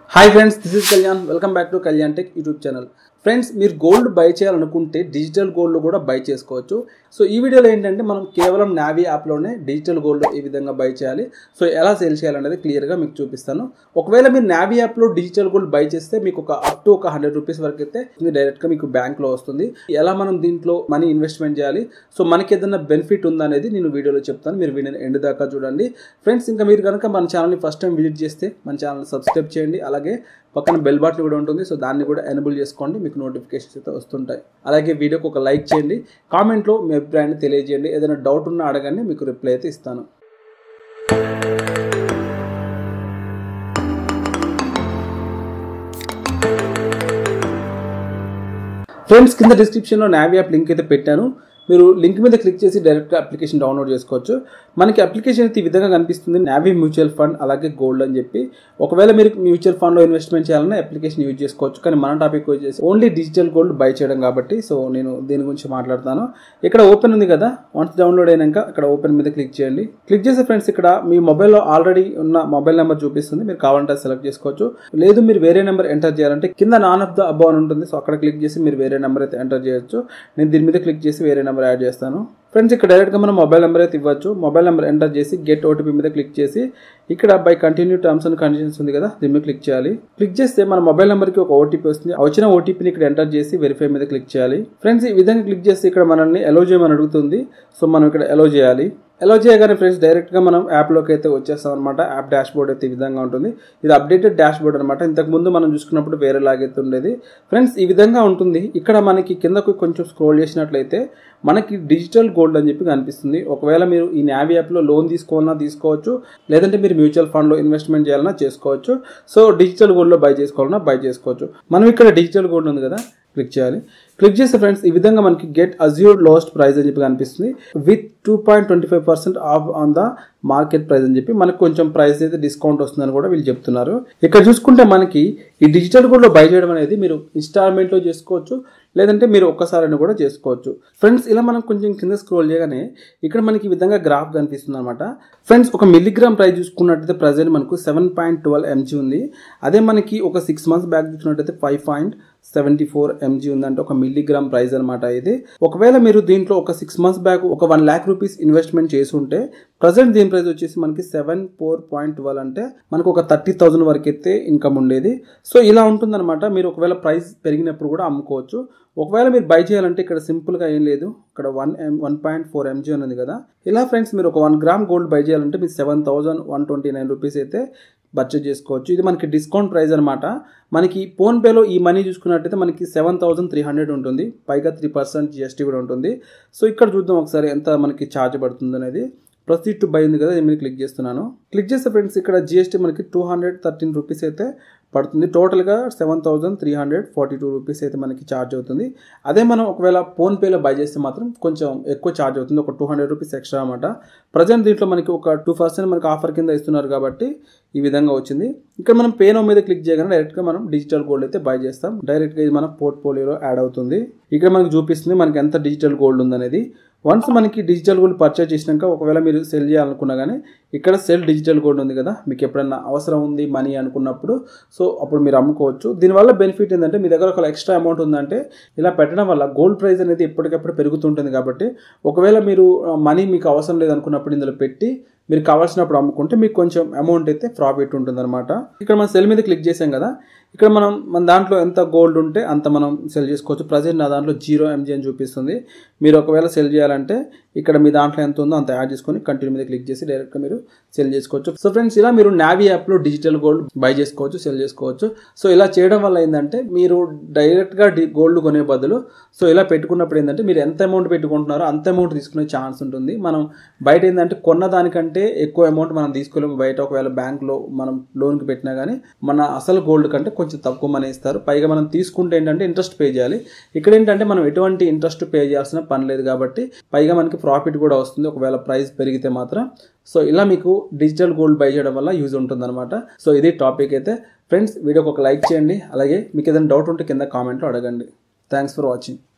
hi friends this is Kalyan welcome back to Kalyan tech YouTube channel friends మీరు gold buy చేయాలనుకుంటే digital gold కూడా buy చేసుకోవచ్చు so ఈ వీడియోలో ఏంటంటే మనం కేవలం నావీ యాప్లోనే డిజిటల్ గోల్డ్ ఈ విధంగా బై చేయాలి సో ఎలా సేల్ చేయాలనేది క్లియర్గా మీకు చూపిస్తాను ఒకవేళ మీరు నావీ యాప్లో డిజిటల్ గోల్డ్ బై చేస్తే మీకు ఒక అప్ టు ఒక హండ్రెడ్ రూపీస్ వరకు అయితే ఇది డైరెక్ట్గా మీకు బ్యాంక్లో వస్తుంది ఎలా మనం దీంట్లో మనీ ఇన్వెస్ట్మెంట్ చేయాలి సో మనకి ఏదైనా బెనిఫిట్ ఉందా అనేది నేను వీడియోలో చెప్తాను మీరు వీడియోని ఎండ్ దాకా చూడండి ఫ్రెండ్స్ ఇంకా మీరు కనుక మన ఛానల్ని ఫస్ట్ టైం విజిట్ చేస్తే మన ఛానల్ సబ్స్క్రైబ్ చేయండి అలాగే పక్కన బెల్ బటన్ కూడా ఉంటుంది సో దాన్ని కూడా ఎనబుల్ చేసుకోండి మీకు నోటిఫికేషన్స్ అయితే వస్తుంటాయి అలాగే వీడియోకి ఒక లైక్ చేయండి కామెంట్లో మీ అభిప్రాయాన్ని తెలియజేయండి ఏదైనా డౌట్ ఉన్నా అడగండి మీకు రిప్లై అయితే ఇస్తాను ఫ్రెండ్స్ కింద డిస్క్రిప్షన్లో నావీ యాప్ లింక్ అయితే పెట్టాను మీరు లింక్ మీద క్లిక్ చేసి డైరెక్ట్గా అప్లికేషన్ డౌన్లోడ్ చేసుకోవచ్చు మనకి అప్లికేషన్ అయితే ఈ విధంగా కనిపిస్తుంది నావీ మ్యూచువల్ ఫండ్ అలాగే గోల్డ్ అని చెప్పి ఒకవేళ మీరు మ్యూచువల్ ఫండ్లో ఇన్వెస్ట్మెంట్ చేయాలన్నా అప్లికేషన్ యూజ్ చేసుకోవచ్చు కానీ మన టాపిక్ వచ్చేసి ఓన్లీ డిజిటల్ గోల్డ్ బై చేయడం కాబట్టి సో నేను దీని గురించి మాట్లాడతాను ఇక్కడ ఓపెన్ ఉంది కదా వన్స్ డౌన్లోడ్ అయినాక ఇక్కడ ఓపెన్ మీద క్లిక్ చేయండి క్లిక్ చేసే ఫ్రెండ్స్ ఇక్కడ మీ మొబైల్లో ఆల్రెడీ ఉన్న మొబైల్ నెంబర్ చూపిస్తుంది మీరు కావాలంటే సెలెక్ట్ చేసుకోవచ్చు లేదు మీరు వేరే నెంబర్ ఎంటర్ చేయాలంటే కింద నాన్ ఆఫ్ ద అబౌ అని ఉంటుంది సో అక్కడ క్లిక్ చేసి మీరు వేరే నెంబర్ అయితే ఎంటర్ చేయొచ్చు నేను దీని మీద క్లిక్ చేసి వేరే నెంబర్ యాడ్ చేస్తాను ఫ్రెండ్స్ ఇక్కడ డైరెక్ట్గా మనం మొబైల్ నెంబర్ అయితే ఇవ్వచ్చు మొబైల్ నెంబర్ ఎంటర్ చేసి గెట్ ఓటీపీ మీద క్లిక్ చేసి ఇక్కడ by continue terms and conditions ఉంది కదా దీని మీద క్లిక్ చేయాలి క్లిక్ చేస్తే మన మొబైల్ నెంబర్కి ఒక ఓటీపీ వస్తుంది ఆ వచ్చిన ఓటీపీని ఇక్కడ ఎంటర్ చేసి వెరిఫై మీద క్లిక్ చేయాలి ఫ్రెండ్స్ ఈ విధంగా క్లిక్ చేస్తే ఇక్కడ మనల్ని ఎలో చేయమని అడుగుతుంది సో మనం ఇక్కడ ఎలో చేయాలి ఎలా చేయగానే ఫ్రెండ్స్ డైరెక్ట్గా మనం యాప్లోకి అయితే వచ్చేస్తాం అనమాట యాప్ డాష్ బోర్డ్ అయితే ఈ విధంగా ఉంటుంది ఇది అప్డేటెడ్ డాష్ బోర్డ్ అనమాట ఇంతకు ముందు మనం చూసుకున్నప్పుడు వేరే లాగైతే ఉండేది ఫ్రెండ్స్ ఈ విధంగా ఉంటుంది ఇక్కడ మనకి కిందకు కొంచెం స్క్రోల్ చేసినట్లయితే మనకి డిజిటల్ గోల్డ్ అని చెప్పి కనిపిస్తుంది ఒకవేళ మీరు ఈ నావీ యాప్లో లోన్ తీసుకోవాలన్నా తీసుకోవచ్చు లేదంటే మీరు మ్యూచువల్ ఫండ్లో ఇన్వెస్ట్మెంట్ చేయాలన్నా చేసుకోవచ్చు సో డిజిటల్ గోల్డ్లో బై చేసుకోవాలన్నా బై చేసుకోవచ్చు మనం ఇక్కడ డిజిటల్ గోల్డ్ ఉంది కదా క్లిక్ చేయాలి క్లిక్ చేస్తే ఫ్రెండ్స్ ఈ విధంగా మనకి గెట్ అజ్యూర్ లోస్ట్ ప్రైస్ అని చెప్పి కనిపిస్తుంది with two point twenty five percent off on the market price అని చెప్పి మనకు కొంచెం ప్రైస్ అయితే డిస్కౌంట్ వస్తుందని కూడా వీళ్ళు చెప్తున్నారు ఇక్కడ చూసుకుంటే మనకి ఈ డిజిటల్ గోల్డ్లో బై చేయడం అనేది మీరు ఇన్స్టాల్మెంట్లో చేసుకోవచ్చు లేదంటే మీరు ఒక్కసారైనా కూడా చేసుకోవచ్చు ఫ్రెండ్స్ ఇలా మనం కొంచెం కింద స్క్రోల్ చేయగానే ఇక్కడ మనకి ఈ విధంగా గ్రాఫ్ కనిపిస్తుంది అనమాట ఫ్రెండ్స్ ఒక మిల్లీగ్రామ్ ప్రైస్ చూసుకున్నట్టయితే ప్రజెంట్ మనకు సెవెన్ పాయింట్ ట్వెల్వ్ ఎంజీ ఉంది అదే మనకి ఒక సిక్స్ మంత్స్ బ్యాక్ చూసుకున్నట్టయితే five point seventy four MG ఉందంటే ఒక మిల్లీగ్రామ్ ప్రైస్ అనమాట ఇది ఒకవేళ మీరు దీంట్లో ఒక సిక్స్ మంత్స్ బ్యాక్ ఒక వన్ ల్యాక్ రూపీస్ ఇన్వెస్ట్మెంట్ చేసి ఉంటే ప్రజెంట్ దీని ప్రైస్ వచ్చేసి మనకి సెవెన్ ఫోర్ పాయింట్ ట్వెల్వ్ అంటే మనకు ఒక థర్టీ థౌసండ్ వరకు అయితే ఇన్కమ్ ఉండేది సో ఇలా ఉంటుందన్నమాట మీరు ఒకవేళ ప్రైస్ పెరిగినప్పుడు కూడా అమ్ముకోవచ్చు ఒకవేళ మీరు బై చేయాలంటే ఇక్కడ సింపుల్గా ఏం లేదు ఇక్కడ one M one point four MG ఉన్నది కదా ఇలా ఫ్రెండ్స్ మీరు ఒక వన్ గ్రామ్ గోల్డ్ బై చేయాలంటే మీరు seven thousand one twenty nine rupees అయితే పర్చేజ్ చేసుకోవచ్చు ఇది మనకి డిస్కౌంట్ ప్రైస్ అనమాట మనకి ఫోన్పేలో ఈ మనీ చూసుకున్నట్టయితే మనకి సెవెన్ థౌసండ్ త్రీ హండ్రెడ్ ఉంటుంది పైగా త్రీ పర్సెంట్ జిఎస్టీ కూడా ఉంటుంది సో ఇక్కడ చూద్దాం ఒకసారి ఎంత మనకి ఛార్జ్ పడుతుంది అనేది ప్రొసీడ్ టు బై ఉంది కదా నేను క్లిక్ చేస్తున్నాను క్లిక్ చేస్తే ఫ్రెండ్స్ ఇక్కడ జిఎస్టీ మనకి టూ హండ్రెడ్ థర్టీన్ రూపీస్ అయితే పడుతుంది టోటల్గా seven thousand three hundred forty two rupees అయితే మనకి ఛార్జ్ అవుతుంది అదే మనం ఒకవేళ ఫోన్పేలో బై చేస్తే మాత్రం కొంచెం ఎక్కువ ఛార్జ్ అవుతుంది ఒక టూ హండ్రెడ్ రూపీస్ ఎక్స్ట్రా అనమాట ప్రజెంట్ దీంట్లో మనకి ఒక టూ పర్సెంట్ మనకి ఆఫర్ కింద ఇస్తున్నారు కాబట్టి ఈ విధంగా వచ్చింది ఇక్కడ మనం పేనో మీద క్లిక్ చేయగానే డైరెక్ట్గా మనం డిజిటల్ గోల్డ్ అయితే బై చేస్తాం డైరెక్ట్గా ఇది మన పోర్ట్ఫోలియోలో యాడ్ అవుతుంది ఇక్కడ మనకి చూపిస్తుంది మనకి ఎంత డిజిటల్ గోల్డ్ ఉందనేది వన్స్ మనకి డిజిటల్ గోల్డ్ పర్చేజ్ చేసినాక ఒకవేళ మీరు సెల్ చేయాలనుకున్నా కానీ ఇక్కడ సెల్ డిజిటల్ గోల్డ్ ఉంది కదా మీకు ఎప్పుడైనా అవసరం ఉంది మనీ అనుకున్నప్పుడు సో అప్పుడు మీరు అమ్ముకోవచ్చు దీనివల్ల బెనిఫిట్ ఏంటంటే మీ దగ్గర ఒక ఎక్స్ట్రా అమౌంట్ ఉందంటే ఇలా పెట్టడం వల్ల గోల్డ్ ప్రైస్ అనేది ఎప్పటికప్పుడు పెరుగుతుంటుంది కాబట్టి ఒకవేళ మీరు మనీ మీకు అవసరం లేదనుకున్నప్పుడు ఇందులో పెట్టి మీరు కావాల్సినప్పుడు అమ్ముకుంటే మీకు కొంచెం అమౌంట్ అయితే ప్రాఫిట్ ఉంటుంది అనమాట ఇక్కడ మనం సెల్ మీద క్లిక్ చేసాం కదా ఇక్కడ మనం మన దాంట్లో ఎంత గోల్డ్ ఉంటే అంత మనం సెల్ చేసుకోవచ్చు ప్రజెంట్ నా దాంట్లో జీరో ఎంజీ అని చూపిస్తుంది మీరు ఒకవేళ సెల్ చేయాలంటే ఇక్కడ మీ దాంట్లో ఎంత ఉందో అంత యాడ్ చేసుకొని కంటిన్యూ మీద క్లిక్ చేసి డైరెక్ట్గా మీరు సెల్ చేసుకోవచ్చు సో ఫ్రెండ్స్ ఇలా మీరు నావీ యాప్లో డిజిటల్ గోల్డ్ బై చేసుకోవచ్చు సెల్ చేసుకోవచ్చు సో ఇలా చేయడం వల్ల ఏంటంటే మీరు డైరెక్ట్గా గోల్డ్ కొనే బదులు సో ఇలా పెట్టుకున్నప్పుడు ఏంటంటే మీరు ఎంత అమౌంట్ పెట్టుకుంటున్నారో అంత అమౌంట్ తీసుకునే ఛాన్స్ ఉంటుంది మనం బయట ఏంటంటే కొన్న దానికంటే ఎక్కువ అమౌంట్ మనం తీసుకోలేము బయట ఒకవేళ బ్యాంక్లో మనం లోన్కి పెట్టినా కానీ మన అసలు గోల్డ్ కంటే కొంచెం తక్కువ మనీ ఇస్తారు పైగా మనం తీసుకుంటే ఏంటంటే ఇంట్రెస్ట్ పే చేయాలి ఇక్కడ ఏంటంటే మనం ఎటువంటి ఇంట్రెస్ట్ పే చేయాల్సిన పని లేదు కాబట్టి పైగా మనకి ప్రాఫిట్ కూడా వస్తుంది ఒకవేళ ప్రైస్ పెరిగితే మాత్రం సో ఇలా మీకు డిజిటల్ గోల్డ్ బై చేయడం వల్ల యూజ్ ఉంటుందన్నమాట సో ఇది టాపిక్ అయితే ఫ్రెండ్స్ వీడియోకి ఒక లైక్ చేయండి అలాగే మీకు ఏదైనా డౌట్ ఉంటే కింద కామెంట్లో అడగండి థ్యాంక్స్ ఫర్ వాచింగ్